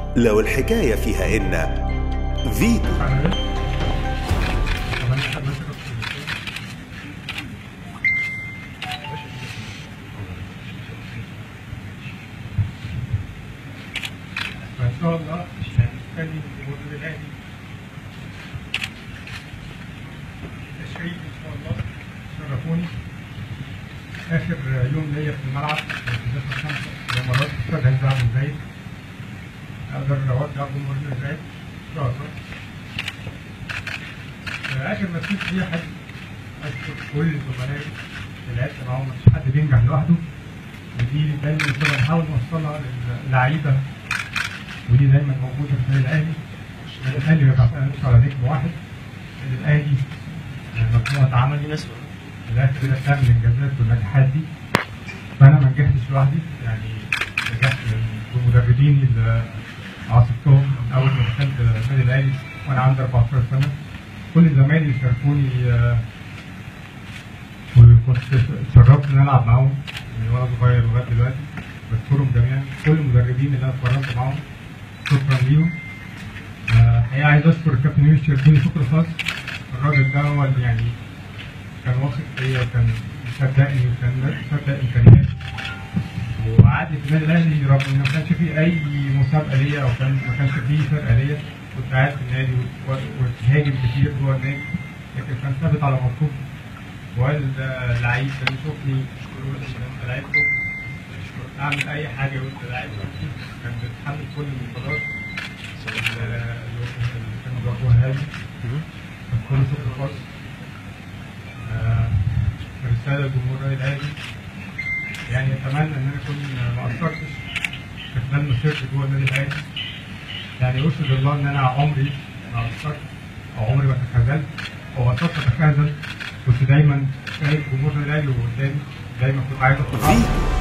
لو الحكاية فيها إن فيتو فان شاء الله هنتكلم في موضوع الاهلي تشريف ان شاء الله شرفوني اخر يوم ليا في الملعب في الدفاع الخمسه لمرات استاذ هيزعل من زايد اقدر اودع جمهورنا ازاي ان شاء الله آه، اخر مسيرتي دي حد اشكر كل زملائي اللي لعبت معاهم مفيش حد بينجح لوحده ودي دايما كنا بنحاول نوصلها للعيبه ودي دايما موجوده في النادي الاهلي النادي الاهلي ما بيعتمدش على نجم واحد النادي الاهلي آه، مجموعه عمل في الاخر كده بتعمل الانجازات والنجاحات دي فانا ما نجحتش لوحدي يعني نجحت بمدربين اللي عاصرتهم من اول ما دخلت النادي الاهلي وانا عندي 14 سنه كل زمايلي اللي شاركوني آه، وكنت اتشرفت ان انا العب معاهم من وانا صغير لغايه دلوقتي بشكرهم جميعا كل المدربين اللي انا اتمرنت معاهم شكرا ليهم آه، الحقيقه عايز اشكر الكابتن يونس شركوني شكر خاص الراجل ده هو اللي يعني كان واثق فيا وكان مصدقني وكان مصدق امكانياتي وقعدني في النادي الاهلي رغم ان ما كانش فيه اي مسابقه ليا او كان ما كانش فيه فرقه ليا كنت قاعد في النادي و- واتهاجم كتير جوه النادي لكن كان ثابت على موقفه وقال ده لعيب كان يشوفني يقول لي انت لعيب كوره اعمل اي حاجه يقول ده لعيب كوره كان بيتحمل كل البطولات اللي اللي كانوا بياخدوها لي كان كله شكر خاص آه، رساله لجمهور النادي الاهلي يعني اتمنى ان انا اكون ما قصرتش في خلال مسيرتي جوه النادي الاهلي يعني اشهد الله ان انا عمري ما قصرت او عمري ما تخاذلت او قصرت اتخاذل كنت دايما شايف جمهور النادي الاهلي وقدامي دايما كنت عايز اخد حقي. فيتو